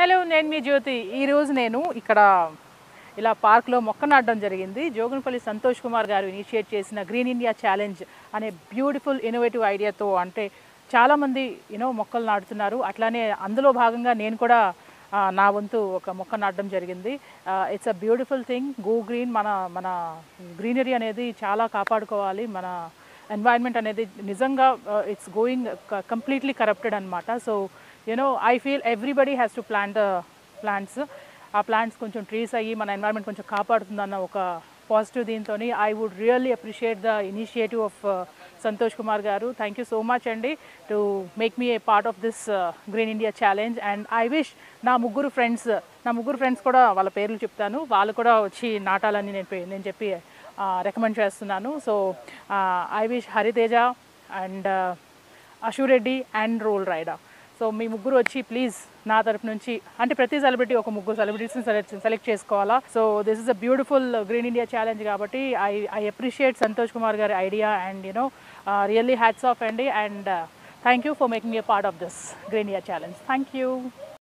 hello నేను మీ జ్యోతి ఈరోజు నేను ఇక్కడ ఇలా పార్క్లో మొక్క నాటడం జరిగింది జోగునపల్లి సంతోష్ కుమార్ గారు ఇనిషియేట్ చేసిన గ్రీన్ ఇండియా ఛాలెంజ్ అనే బ్యూటిఫుల్ ఇన్నోవేటివ్ ఐడియాతో అంటే చాలామంది యూనో మొక్కలు నాటుతున్నారు అట్లానే అందులో భాగంగా నేను కూడా ఆ, నా వంతు ఒక మొక్క నాటడం జరిగింది it's a beautiful thing go green మన మన గ్రీనరీ అనేది చాలా కాపాడుకోవాలి మన ఎన్వైర్న్మెంట్ అనేది నిజంగా ఇట్స్ గోయింగ్ కంప్లీట్లీ కరప్టెడ్ అనమాట so you know I feel everybody has to plant the plants uh plants కొంచెం ట్రీస్ అయ్యి మన ఎన్వైర్న్మెంట్ కొంచెం కాపాడుతుందన్న ఒక పాజిటివ్ దీంతో I would really appreciate the initiative of Santosh Kumar గారు థ్యాంక్ యూ సో మచ్ అండి to make me a part of this green India challenge and I wish నా ముగ్గురు ఫ్రెండ్స్ నా ముగ్గురు ఫ్రెండ్స్ కూడా వాళ్ళ పేర్లు చెప్తాను వాళ్ళు కూడా వచ్చి నాటాలని నేను పే- నేను చెప్పి రికమెండ్ చేస్తున్నాను so I wish Hariteja and Ashu Reddy and Roll Rida so మీ ముగ్గురు వచ్చి ప్లీజ్ నా తరపు నుంచి అంటే ప్రతి సెలబ్రిటీ ఒక ముగ్గురు సెలబ్రిటీస్ని సెలెక్ట్ సెలెక్ట్ చేసుకోవాలా so this is a beautiful green India challenge కాబట్టి I I appreciate Santosh Kumar గారి idea and you know really hats off అండి and thank you for making a part of this green India challenge thank you